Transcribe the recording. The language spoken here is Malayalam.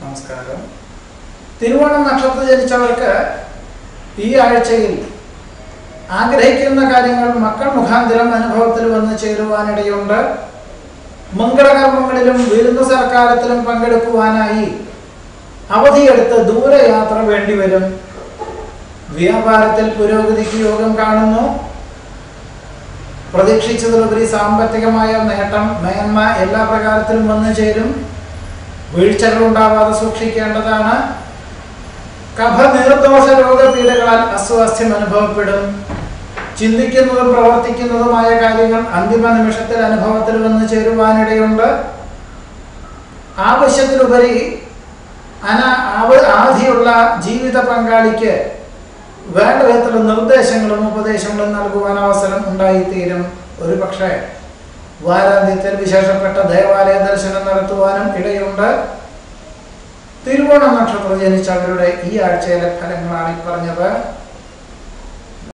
നമസ്കാരം തിരുവോണം നക്ഷത്രത്തിൽ ജനിച്ചവർക്ക് ഈ ആഴ്ചയിൽ ആഗ്രഹിക്കുന്ന കാര്യങ്ങൾ മക്കൾ മുഖാന്തരം അനുഭവത്തിൽ വന്നു ചേരുവാനിടയുണ്ട് മംഗളകർമ്മങ്ങളിലും വിരുന്നു സൽക്കാരത്തിലും പങ്കെടുക്കുവാനായി അവധിയെടുത്ത് ദൂരയാത്ര വേണ്ടിവരും വ്യാപാരത്തിൽ പുരോഗതിക്ക് യോഗം കാണുന്നു പ്രതീക്ഷിച്ചതിലുപരി സാമ്പത്തികമായ നേട്ടം മേന്മ എല്ലാ പ്രകാരത്തിലും വന്നു ചേരും വീഴ്ചകൾ ഉണ്ടാവാതെ സൂക്ഷിക്കേണ്ടതാണ് കഫ നീർദോഷ രോഗപീഠകളാൽ അസ്വാസ്ഥ്യം അനുഭവപ്പെടും ചിന്തിക്കുന്നതും പ്രവർത്തിക്കുന്നതുമായ കാര്യങ്ങൾ അന്തിമ നിമിഷത്തിൽ അനുഭവത്തിൽ വന്നു ചേരുവാനിടയുണ്ട് ആവശ്യത്തിലുപരി അന ആവ- ആധിയുള്ള ജീവിത പങ്കാളിക്ക് വേണ്ട വിധത്തിലുള്ള നിർദ്ദേശങ്ങളും ഉപദേശങ്ങളും നൽകുവാൻ അവസരം ഉണ്ടായിത്തീരും ഒരു പക്ഷേ വാരാന്ത്യത്തിൽ വിശേഷപ്പെട്ട ദേവാലയ ദർശനം നടത്തുവാനും ഇടയുണ്ട് തിരുവോണ നക്ഷത്രം ജനിച്ചവരുടെ ഈ ആഴ്ചയിലെ ഫലങ്ങളാണ് ഈ പറഞ്ഞത്